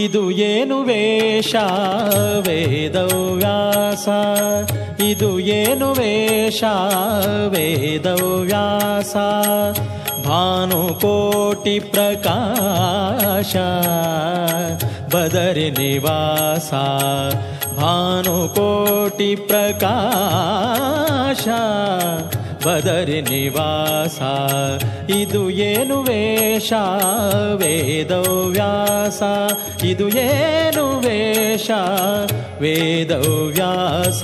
ಇದು ಏನು ವೇಷ ವೇದವ್ಯಾಸ ಇದು ಏನು ವೇಷ ವೇದವ್ಯಾಸ ಭಾನುಕೋಟಿ ಪ್ರಕಾಶ ಬದರಿ ನಿವಾಸ ಭಾನುಕೋಟಿ ಪ್ರಕಾಶ ಬದರಿ ನಿವಾಸ ಇದು ಏನು ವೇಷ ವೇದವ್ಯಾಸ ಇದು ಏನು ವೇಷ ವೇದವ್ಯಾಸ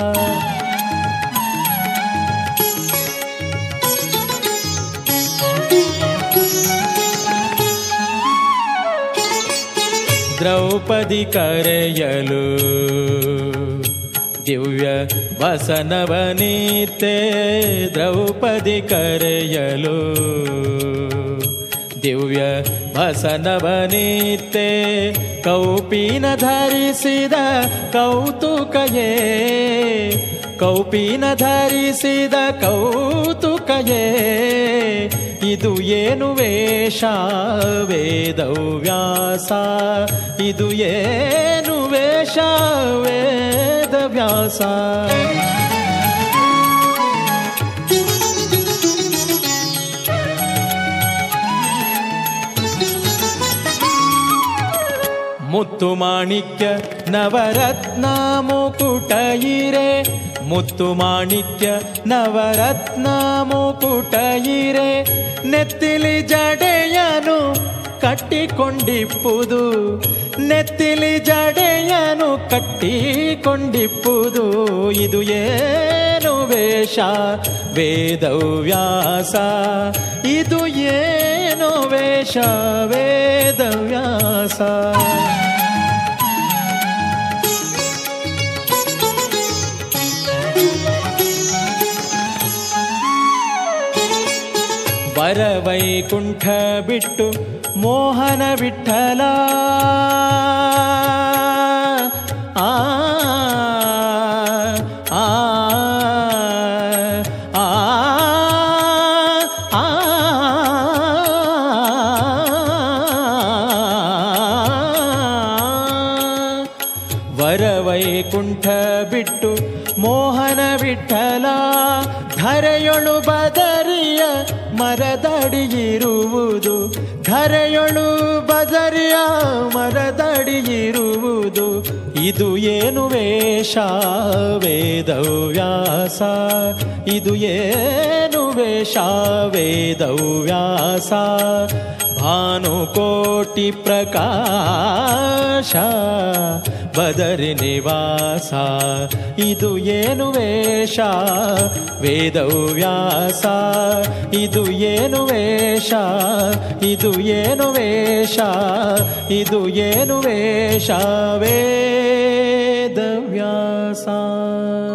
ದ್ರೌಪದಿ ಕರೆಯಲು ದಿವ್ಯ ವಸನವನೀತೆ ದ್ರೌಪದಿ ಕರೆಯಲು ದಿವ್ಯ ವಸನವನೀತೆ ಕೌಪೀನ ಧರಿಸಿದ ಕೌತುಕಯೇ ಕೌಪೀನ ಧರಿಸಿದ ಕೌತುಕಯೇ ಇದು ಏನು ವೇಷ ವೇದವ್ಯಾಸ ಇದು ಏನು ವೇಷ ವೇದವ್ಯಾಸ ಮುತ್ತು ಮಾಣಿಕ್ಯ ನವರತ್ನ ಮುಕುಟ ಇರೆ ಮುತ್ತು ಮಾಣಿಕ್ಯ ನವರತ್ನ ಮುಕುಟ ಇರೆ ನೆತ್ತಿಲಿ ಜಡೆಯನು ಕಟ್ಟಿಕೊಂಡಿಪ್ಪುದು ನೆತ್ತಿಲಿ ಜಡೆಯನು ಕಟ್ಟಿಕೊಂಡಿಪ್ಪುದು ಇದು ಏನು ವೇಷ ವೇದವ್ಯಾಸ ಇದು ಏನು ವೇಷ ವೇದವ್ಯಾಸ ವರವೈಕುಂಠ ಬಿಟ್ಟು ಮೋಹನ ವಿಠಲ ಆ ಆ ಆ ಆ ವರವೈಕುಂಠ ಬಿಟ್ಟು ಮೋಹನ ವಿಠಲ ಧರೆಯೊಳು ಬದರಿಯ ಮರದಡಿಯಿರುವುದು ಧರೆಯೊಳು ಬದರಿಯ ಮರದಡಿಯಿರುವುದು ಇದು ಏನು ವೇಷ ವೇದವ್ಯಾಸ ಇದು ಏನು ವೇಷ ವೇದವ್ಯಾಸ ಭಾನುಕೋಟಿ ಪ್ರಕಾಶ ಬದರಿ ನಿವಾಸ ಇದು ಏನು ವೇಷ ವೇದವ್ಯಾಸ ಇದು ಏನು ವೇಷ ಇದು ಏನು ವೇಷ ಇದು ಏನು ವೇಷ ವೇದವ್ಯಾಸ